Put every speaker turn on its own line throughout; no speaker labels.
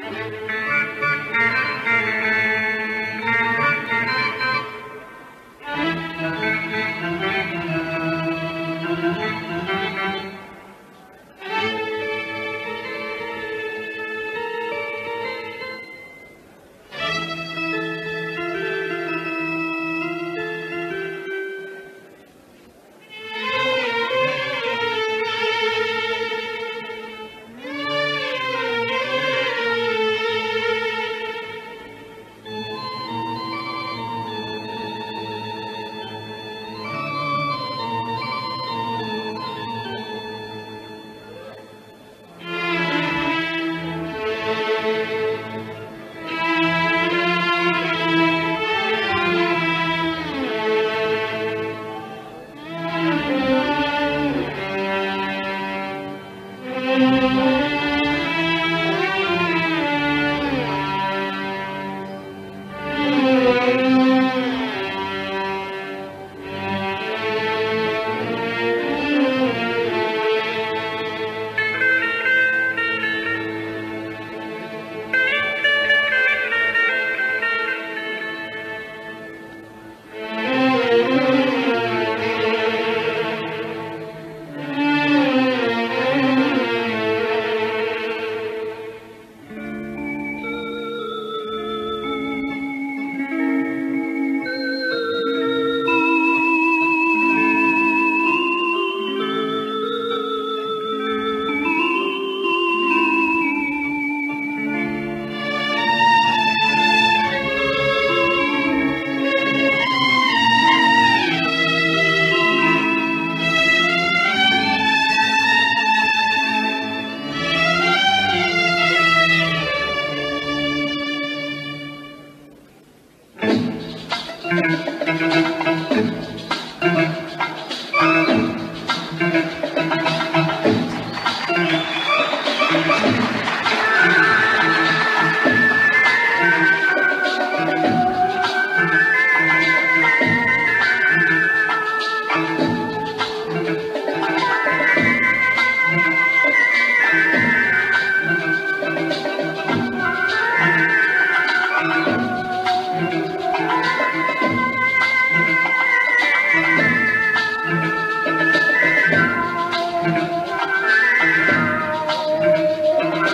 Thank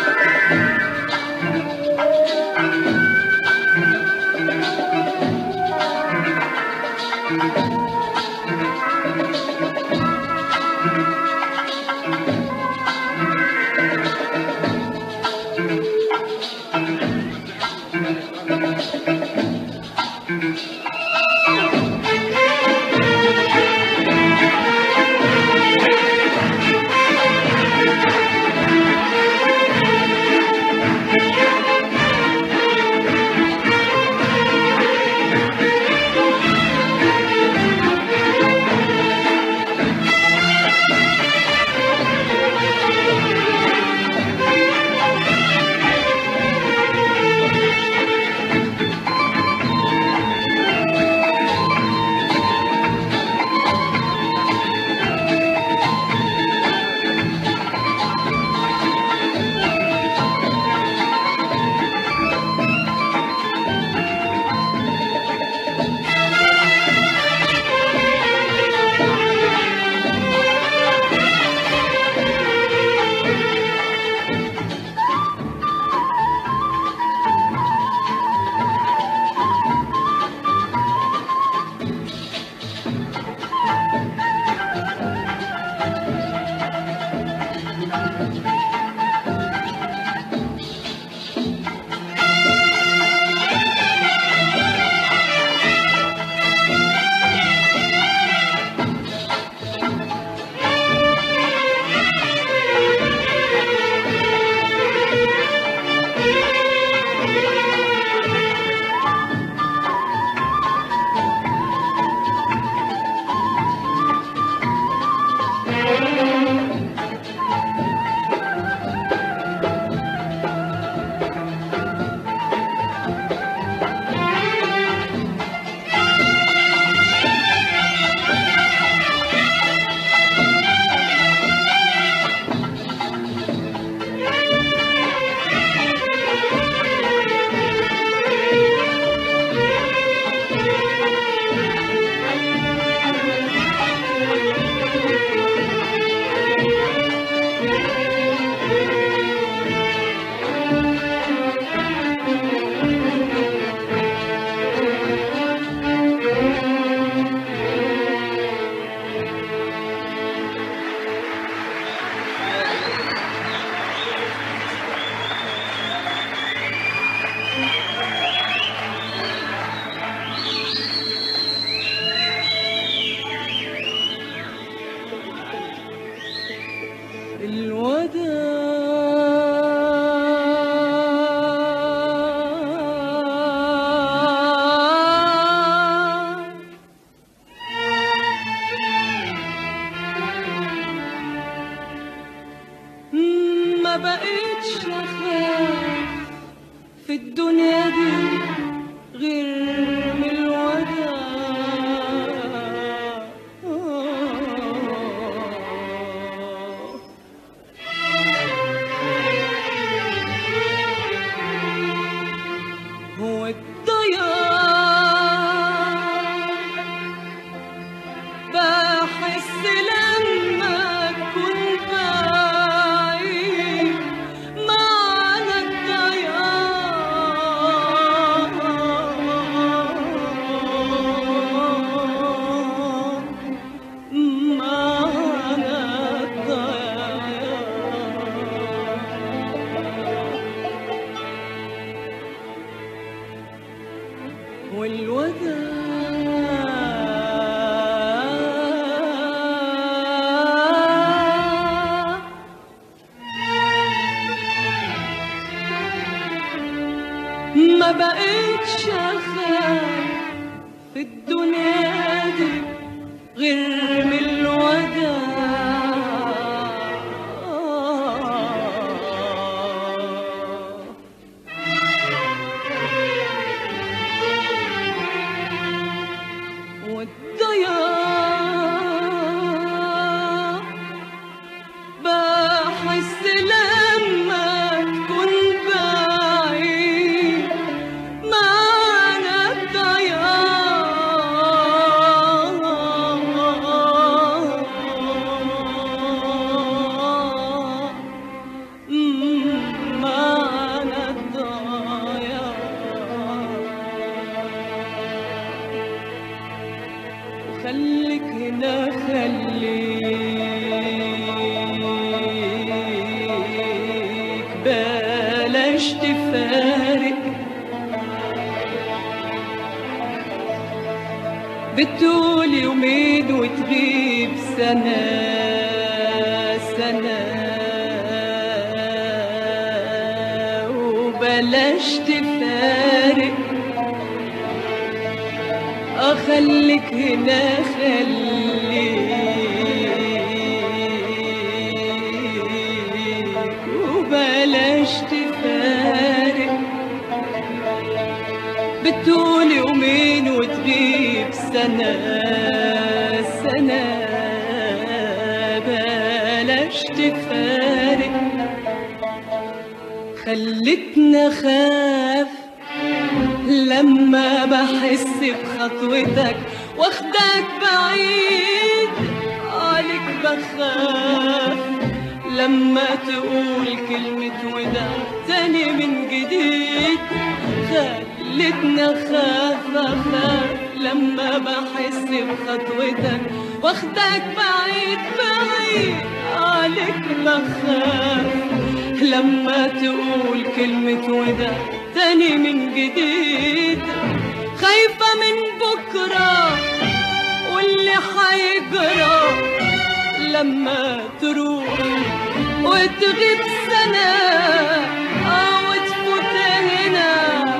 الدنيا دي غير من الوداع هو الضياع بحس لما أكون بعيد معنى الضياع معنى الضياع والوداع ما بقتش اخاف في الدنيا دي غير من الوداع والضياع بحس لما تكون بعيد معنى الضياع معنى الضياع وخليك هنا خليك بلاش تفارق بتقول يومين وتغيب سنة سنة وبلاش تفارق أخليك هنا خليك وبلاش تفارق بتقول يومين وتغيب سنة سنة بلاش تفارق خلتنا خاف لما بحس بخطوتك واخدك بعيد عليك بخاف لما تقول كلمة وداع تاني من جديد خلتنا خاف أخاف لما بحس بخطوتك واخدك بعيد بعيد عليك بخاف لما تقول كلمة وداع تاني من جديد خايفة من بكرة واللي حيجرى لما تروح وتغيب سنة أو تفوت هنا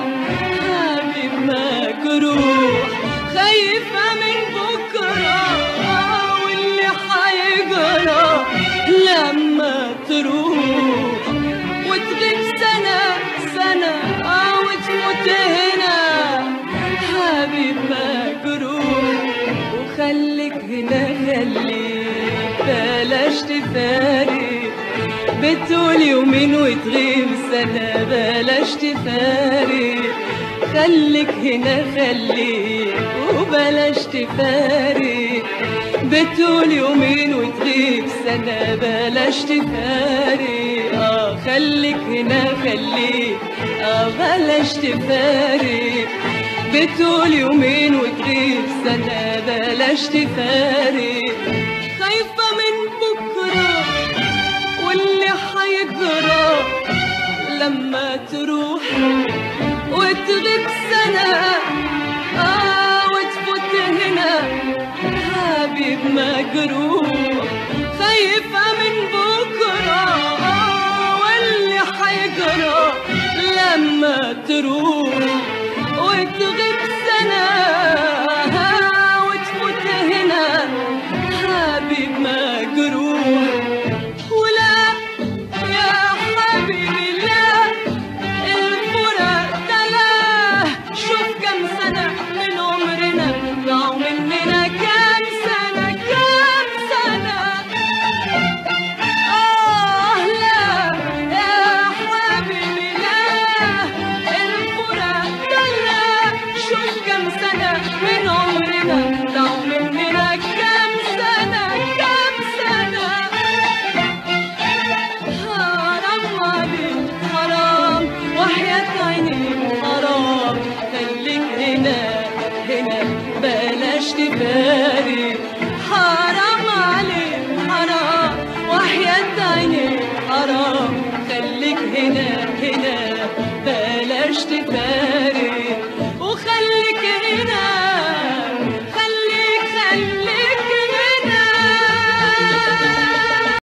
حبيب مجروح خايفة من بكرة واللي حيجرى لما تروح وتغيب سنة سنة أو تموت هنا حبيب مجروح وخليك هنا خليك بلاش تفارق بتقول يومين وتغيب سنة بلاش تفارق خليك هنا خليك وبلاش تفارق بتقول يومين وتغيب سنة بلاش تفارق اه خليك هنا خليك اه بلاش تفارق بتقول يومين وتغيب سنة بلاش تفارق خايفة من بكرة واللي حيجرى لما تروح وتغيب سنة آه وتفوت هنا حبيب مجروح خايفة من بكرة آه واللي حيجرى لما تروح وتغيب سنة آه وتفوت هنا حبيب مجروح ولا يا حبيبي لا الفراق عينيك حرام خليك هنا هنا بلاش تفارق